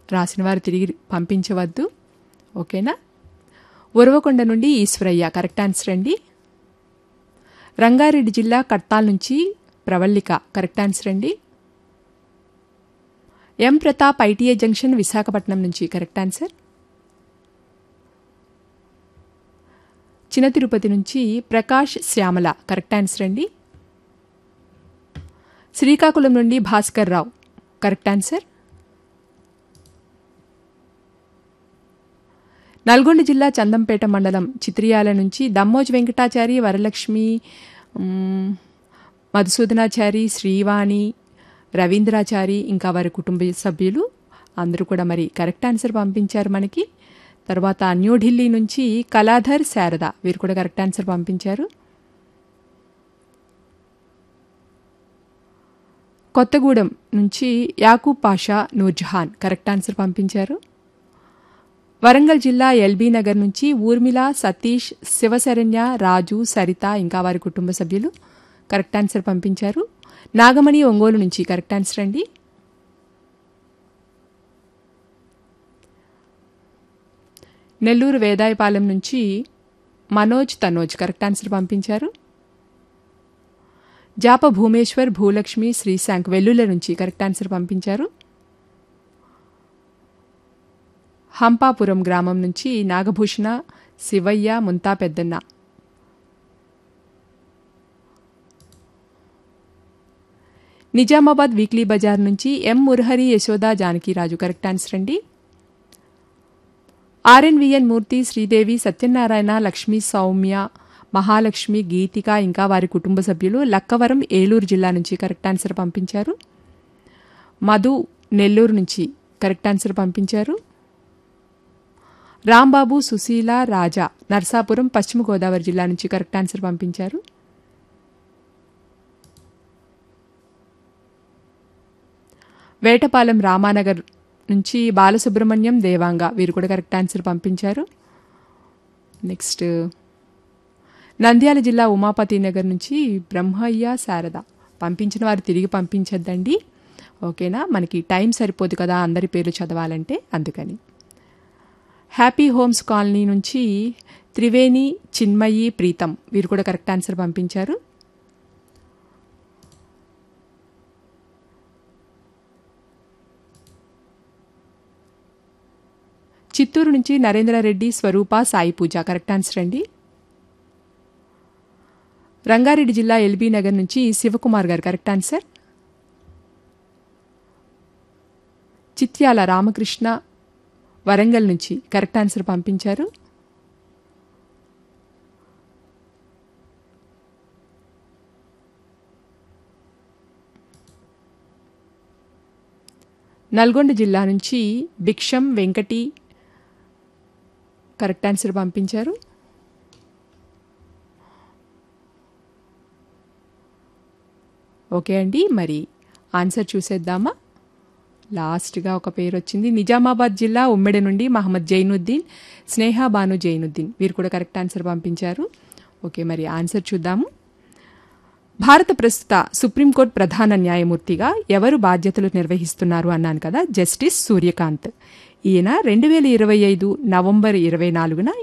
రాసిన వారు తిరిగి పంపించవద్దు ఓకేనా ఉరవకొండ నుండి ఈశ్వరయ్య కరెక్ట్ ఆన్సర్ అండి రంగారెడ్డి జిల్లా కట్టాల్ నుంచి ప్రవల్లిక కరెక్ట్ ఆన్సర్ అండి M Pratap ITI junction Visakhapatnam నుంచి కరెక్ట్ ఆన్సర్ చిన్న తిరుపతి నుంచి ప్రకాష్ శ్యామల కరెక్ట్ ఆన్సర్ అండి శ్రీకాకుళం నుండి భాస్కర్ రావు కరెక్ట్ ఆన్సర్ నల్గొండ జిల్లా చందంపేట మండలం చిత్రియాల నుంచి దమ్మోజ్ వెంకటాచారి వరలక్ష్మి మ్, మధుసూదనాచారి శ్రీవాణి రవీంద్రాచారి ఇంకా వారి కుటుంబ సభ్యులు అందరూ కూడా మరి కరెక్ట్ ఆన్సర్ పంపించారు మనకి తర్వాత న్యూఢిల్లీ నుంచి కళాధర్ శారద వీరు కూడా కరెక్ట్ ఆన్సర్ పంపించారు కొత్తగూడెం నుంచి యాకూబ్ పాషా నూర్జహాన్ కరెక్ట్ ఆన్సర్ పంపించారు వరంగల్ జిల్లా ఎల్బీ నగర్ నుంచి ఊర్మిళ సతీష్ శివశరణ్య రాజు సరిత ఇంకా వారి కుటుంబ సభ్యులు కరెక్ట్ ఆన్సర్ పంపించారు నాగమణి ఒంగోలు నుంచి కరెక్ట్ ఆన్సర్ అండి నెల్లూరు వేదాయపాలెం నుంచి మనోజ్ తనోజ్ కరెక్ట్ ఆన్సర్ పంపించారు జాప భూమేశ్వర్ భూలక్ష్మి శ్రీశాంక్ వెల్లుల నుంచి కరెక్ట్ ఆన్సర్ పంపించారు హంపాపురం గ్రామం నుంచి నాగభూషణ శివయ్య ముంతా పెద్దన్న నిజామాబాద్ వీక్లీ బజార్ నుంచి M Murahari Yashoda Janakiraju correct answer అండి ఆర్ఎన్విఎన్ మూర్తి శ్రీదేవి సత్యనారాయణ లక్ష్మీ సౌమ్య మహాలక్ష్మి గీతిక ఇంకా వారి కుటుంబ సభ్యులు లక్కవరం ఏలూరు జిల్లా నుంచి కరెక్ట్ ఆన్సర్ పంపించారు మధు నెల్లూరు నుంచి కరెక్ట్ ఆన్సర్ పంపించారు రాంబాబు సుశీల రాజా నర్సాపురం పశ్చిమ గోదావరి జిల్లా నుంచి కరెక్ట్ ఆన్సర్ పంపించారు వేటపాలెం రామానగర్ నుంచి బాలసుబ్రహ్మణ్యం దేవాంగ వీరు కూడా కరెక్ట్ ఆన్సర్ పంపించారు నెక్స్ట్ నంద్యాల జిల్లా ఉమాపతి నగర్ నుంచి బ్రహ్మయ్య శారద పంపించిన వారు తిరిగి పంపించద్దండి ఓకేనా మనకి టైం సరిపోదు కదా అందరి పేర్లు చదవాలంటే అందుకని హ్యాపీ హోమ్స్ కాలనీ నుంచి త్రివేణి చిన్మయి ప్రీతం వీరు కూడా కరెక్ట్ ఆన్సర్ పంపించారు చిత్తూరు నుంచి నరేంద్రారెడ్డి స్వరూప సాయి పూజ కరెక్ట్ ఆన్సర్ అండి రంగారెడ్డి జిల్లా ఎల్బీ నగర్ నుంచి శివకుమార్ గారు కరెక్ట్ ఆన్సర్ చిత్యాల రామకృష్ణ వరంగల్ నుంచి కరెక్ట్ ఆన్సర్ పంపించారు నల్గొండ జిల్లా నుంచి భిక్షం వెంకటి కరెక్ట్ ఆన్సర్ పంపించారు ఓకే అండి మరి ఆన్సర్ చూసేద్దామా లాస్ట్గా ఒక పేరు వచ్చింది నిజామాబాద్ జిల్లా ఉమ్మెడి నుండి మహమ్మద్ జైనుద్దీన్ స్నేహ బాను జైనుద్దీన్ వీరు కూడా కరెక్ట్ ఆన్సర్ పంపించారు ఓకే మరి ఆన్సర్ చూద్దాము భారత ప్రస్తుత సుప్రీంకోర్టు ప్రధాన న్యాయమూర్తిగా ఎవరు బాధ్యతలు నిర్వహిస్తున్నారు అన్నాను కదా జస్టిస్ సూర్యకాంత్ ఈయన రెండు వేల ఇరవై ఐదు నవంబర్ ఇరవై నాలుగున